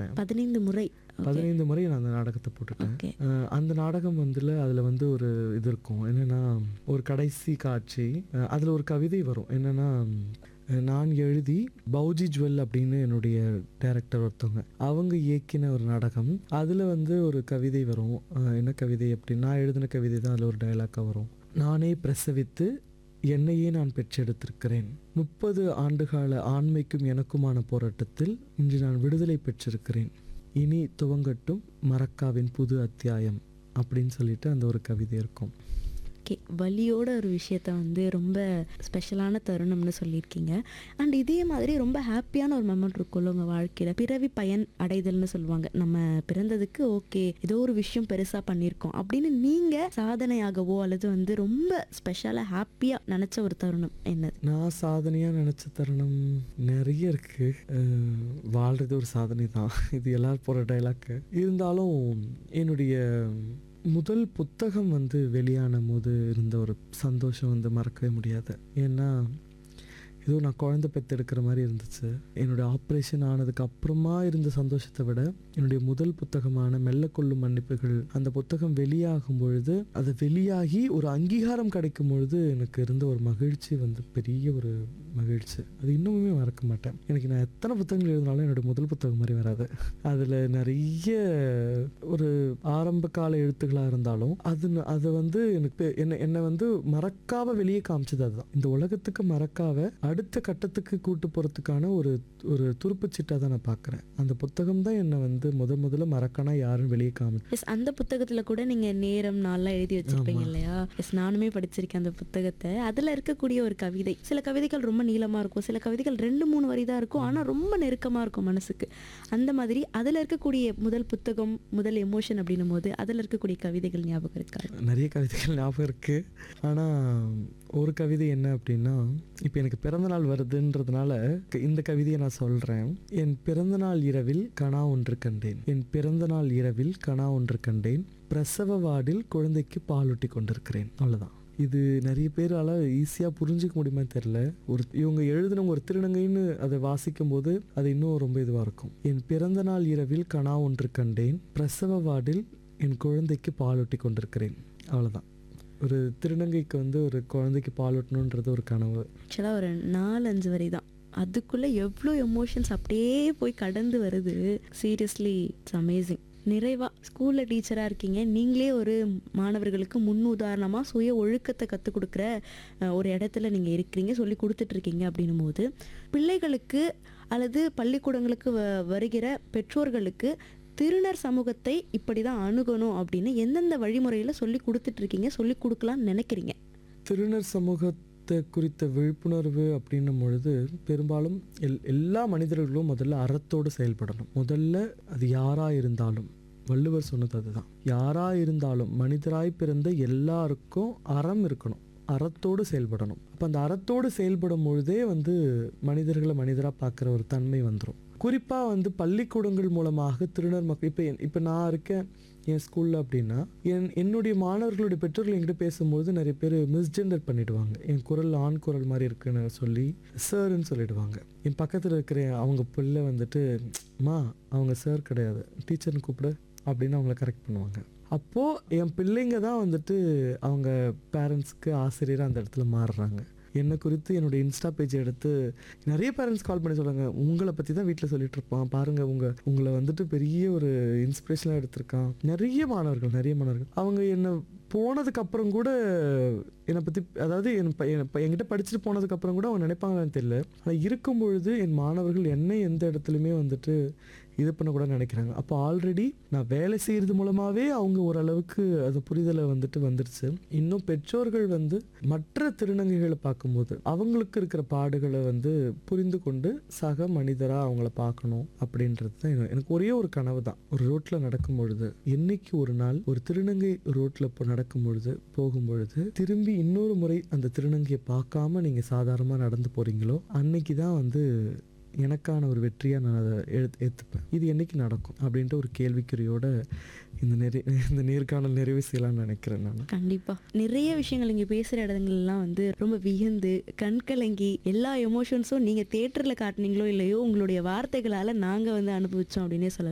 போட்டிருப்பேன் பதினைந்து முறை பதினைந்து முறை நான் அந்த நாடகத்தை போட்டுட்டேன் ஓகே அஹ் அந்த நாடகம் வந்துல அதில் வந்து ஒரு இது இருக்கும் என்னன்னா ஒரு கடைசி காட்சி அஹ் அதுல ஒரு கவிதை வரும் என்னன்னா அஹ் நான் எழுதி பௌஜி ஜுவல் அப்படின்னு என்னுடைய டைரக்டர் ஒருத்தவங்க அவங்க இயக்கின ஒரு நாடகம் அதில் வந்து ஒரு கவிதை வரும் அஹ் என்ன கவிதை அப்படின்னா நான் எழுதின கவிதை தான் அதில் ஒரு டைலாக்காக வரும் நானே பிரசவித்து என்னையே நான் பெற்றெடுத்திருக்கிறேன் முப்பது ஆண்டுகால ஆண்மைக்கும் எனக்குமான போராட்டத்தில் இன்று நான் விடுதலை பெற்றிருக்கிறேன் இனி துவங்கட்டும் மரக்காவின் புது அத்தியாயம் அப்படின்னு சொல்லிட்டு அந்த ஒரு கவிதை இருக்கும் ஓகே வலியோட ஒரு விஷயத்த வந்து ரொம்ப ஸ்பெஷலான தருணம்னு சொல்லியிருக்கீங்க அண்ட் இதே மாதிரி ரொம்ப ஹாப்பியான ஒரு மெமண்ட் இருக்கும்ல உங்கள் வாழ்க்கையில் பிறவி பயன் அடைதல்னு சொல்லுவாங்க நம்ம பிறந்ததுக்கு ஓகே ஏதோ ஒரு விஷயம் பெருசாக பண்ணியிருக்கோம் அப்படின்னு நீங்கள் சாதனையாகவோ அல்லது வந்து ரொம்ப ஸ்பெஷலாக ஹாப்பியாக நினச்ச ஒரு தருணம் என்னது நான் சாதனையாக நினச்ச தருணம் நிறைய இருக்கு அஹ் வாழ்றது ஒரு சாதனை தான் இது எல்லாரும் போகிற டைலாக்கு இருந்தாலும் என்னுடைய முதல் புத்தகம் வந்து வெளியான போது இருந்த ஒரு சந்தோஷம் வந்து மறக்கவே முடியாது ஏன்னா ஏதோ நான் குழந்தை பெற்றெடுக்கிற மாதிரி இருந்துச்சு என்னுடைய ஆப்ரேஷன் ஆனதுக்கு அப்புறமா இருந்த சந்தோஷத்தை விட என்னுடைய முதல் புத்தகமான மெல்ல கொள்ளும் மன்னிப்புகள் அந்த புத்தகம் வெளியாகும் பொழுது அது வெளியாகி ஒரு அங்கீகாரம் கிடைக்கும் பொழுது எனக்கு இருந்த ஒரு மகிழ்ச்சி வந்து பெரிய ஒரு மகிழ்ச்சி அது இன்னுமே மறக்க மாட்டேன் எனக்கு நான் எத்தனை புத்தகங்கள் எழுதினாலும் என்னோட முதல் புத்தகம் மாதிரி வராது அதில் நிறைய ஒரு ஆரம்ப கால எழுத்துக்களாக இருந்தாலும் அது அது வந்து எனக்கு என்னை என்னை வந்து மறக்காம வெளியே காமிச்சது அதுதான் இந்த உலகத்துக்கு மறக்காம அடுத்த கட்டத்துக்கு கூட்டு போகிறதுக்கான ஒரு ஒரு துருப்புச்சீட்டாக தான் நான் பார்க்குறேன் அந்த புத்தகம் தான் என்னை வந்து முத முதல்ல மறக்கானா யாரும் வெளியே காமி எஸ் அந்த புத்தகத்தில் கூட நீங்கள் நேரம் நாள்லாம் எழுதி வச்சிருப்பீங்க ஆமா. இல்லையா எஸ் நானுமே படிச்சிருக்கேன் அந்த புத்தகத்தை அதில் இருக்கக்கூடிய ஒரு கவிதை சில கவிதைகள் ரொம்ப நீளமாக இருக்கும் சில கவிதைகள் ரெண்டு மூணு வரி தான் இருக்கும் ஆனால் ரொம்ப நெருக்கமாக இருக்கும் மனசுக்கு அந்த மாதிரி அதில் இருக்கக்கூடிய முதல் புத்தகம் முதல் எமோஷன் அப்படின்னும் போது அதில் இருக்கக்கூடிய கவிதைகள் ஞாபகம் இருக்கா நிறைய கவிதைகள் ஞாபகம் இருக்கு ஆனால் ஒரு கவிதை என்ன அப்படின்னா இப்போ எனக்கு பிறந்தநாள் வருதுன்றதுனால இந்த கவிதையை நான் சொல்கிறேன் என் பிறந்தநாள் இரவில் கனா ஒன்று கண்டேன் என் பிறந்தநாள் இரவில் கனா ஒன்று கண்டேன் பிரசவ வார்டில் குழந்தைக்கு பாலூட்டி கொண்டிருக்கிறேன் அவ்வளோதான் இது நிறைய பேரால ஈஸியாக புரிஞ்சுக்க முடியுமா தெரில ஒரு இவங்க எழுதினவங்க ஒரு திருநங்கைன்னு அதை வாசிக்கும் போது அது இன்னும் ரொம்ப இதுவாக இருக்கும் என் பிறந்தநாள் இரவில் கனா ஒன்று கண்டேன் பிரசவ வார்டில் என் குழந்தைக்கு பாலூட்டி கொண்டிருக்கிறேன் அவ்வளோதான் ஒரு திருநங்கைக்கு வந்து ஒரு குழந்தைக்கு பாலூட்டணுன்றது ஒரு கனவு ஆக்சுவலாக ஒரு நாலு அஞ்சு வரி தான் அதுக்குள்ளே எவ்வளோ எமோஷன்ஸ் அப்படியே போய் கடந்து வருது சீரியஸ்லி இட்ஸ் அமேசிங் நிறைவா ஸ்கூலில் டீச்சராக இருக்கீங்க நீங்களே ஒரு மாணவர்களுக்கு முன் உதாரணமாக சுய ஒழுக்கத்தை கற்றுக் கொடுக்குற அஹ், ஒரு இடத்துல நீங்கள் இருக்கிறீங்க சொல்லி கொடுத்துட்ருக்கீங்க அப்படின்னும் போது பிள்ளைகளுக்கு அல்லது பள்ளிக்கூடங்களுக்கு வ வருகிற பெற்றோர்களுக்கு திருநர் சமூகத்தை இப்படி தான் அணுகணும் அப்படின்னு எந்தெந்த வழிமுறையில் சொல்லி கொடுத்துட்ருக்கீங்க சொல்லி கொடுக்கலான்னு நினைக்கிறீங்க திருநர் சமூகத்தை குறித்த விழிப்புணர்வு அப்படின்னும் பொழுது பெரும்பாலும் எல் எல்லா மனிதர்களும் முதல்ல அறத்தோடு செயல்படணும் முதல்ல அது யாரா இருந்தாலும் வள்ளுவர் சொன்னது அதுதான் யாரா இருந்தாலும் மனிதராய் பிறந்த எல்லாருக்கும் அறம் இருக்கணும் அறத்தோடு செயல்படணும் அப்போ அந்த அறத்தோடு செயல்படும் பொழுதே வந்து மனிதர்களை மனிதராக பார்க்குற ஒரு தன்மை வந்துடும் குறிப்பாக வந்து பள்ளிக்கூடங்கள் மூலமாக திருநர் மக்கள் இப்போ இப்போ நான் இருக்கேன் என் ஸ்கூலில் அப்படின்னா என் என்னுடைய மாணவர்களுடைய பெற்றோர்கள் என்கிட்ட பேசும்போது நிறைய பேர் மிஸ்ஜெண்டர் பண்ணிடுவாங்க என் குரல் ஆண் குரல் மாதிரி இருக்குன்னு சொல்லி சார்ன்னு சொல்லிடுவாங்க என் பக்கத்தில் இருக்கிற அவங்க பிள்ளை வந்துட்டு மா அவங்க சார் கிடையாது டீச்சர்னு கூப்பிடு அப்படின்னு அவங்கள கரெக்ட் பண்ணுவாங்க அப்போது என் பிள்ளைங்க தான் வந்துட்டு அவங்க பேரண்ட்ஸ்க்கு ஆசிரியராக அந்த இடத்துல மாறுறாங்க என்னை குறித்து என்னோட இன்ஸ்டா பேஜ் எடுத்து நிறைய பேரண்ட்ஸ் கால் பண்ணி சொல்லுவாங்க உங்களை பற்றி தான் வீட்டில் சொல்லிட்டு இருப்பான் பாருங்க உங்க உங்களை வந்துட்டு பெரிய ஒரு இன்ஸ்பிரேஷனாக எடுத்திருக்கான் நிறைய மாணவர்கள் நிறைய மாணவர்கள் அவங்க என்னை போனதுக்கு அப்புறம் கூட என்னை பற்றி அதாவது என் ப- என் ப- என்கிட்ட படிச்சுட்டு போனதுக்கு அப்புறம் கூட அவங்க நினைப்பாங்கன்னு தெரியல ஆனால் இருக்கும் பொழுது என் மாணவர்கள் என்னை எந்த இடத்துலையுமே வந்துட்டு இது பண்ணக்கூட நினைக்கிறாங்க அப்போ ஆல்ரெடி நான் வேலை செய்கிறது மூலமாகவே அவங்க ஓரளவுக்கு அது புரிதலை வந்துட்டு வந்துருச்சு இன்னும் பெற்றோர்கள் வந்து மற்ற திருநங்கைகளை பார்க்கும்போது அவங்களுக்கு இருக்கிற பாடுகளை வந்து புரிந்து கொண்டு சக மனிதராக அவங்கள பார்க்கணும் அப்படின்றது தான் எனக்கு- எனக்கு ஒரே ஒரு கனவு தான் ஒரு ரோட்டில் நடக்கும் பொழுது என்னைக்கு ஒரு நாள் ஒரு திருநங்கை ரோட்டில் இப்போ நடக்கும் பொழுது போகும் பொழுது திரும்பி இன்னொரு முறை அந்த திருநங்கையை பார்க்காம நீங்கள் சாதாரணமாக நடந்து போகிறீங்களோ அன்னைக்கு தான் வந்து எனக்கான ஒரு வெற்றியாக நான் அதை எழு ஏற்றுப்பேன் இது என்னைக்கு நடக்கும் அப்படின்ட்டு ஒரு கேள்விக்குறியோட இந்த நெறி இந்த நேர்காணல் நிறைவு செய்யலாம்னு நினைக்கிறேன் நான் கண்டிப்பா நிறைய விஷயங்கள் இங்க பேசுற இடங்கள்லாம் வந்து ரொம்ப வியந்து கண்கலங்கி எல்லா எமோஷன்ஸும் நீங்க தியேட்டர்ல காட்டுனீங்களோ இல்லையோ உங்களுடைய வார்த்தைகளால நாங்க வந்து அனுபவிச்சோம் அப்படின்னே சொல்லலாம்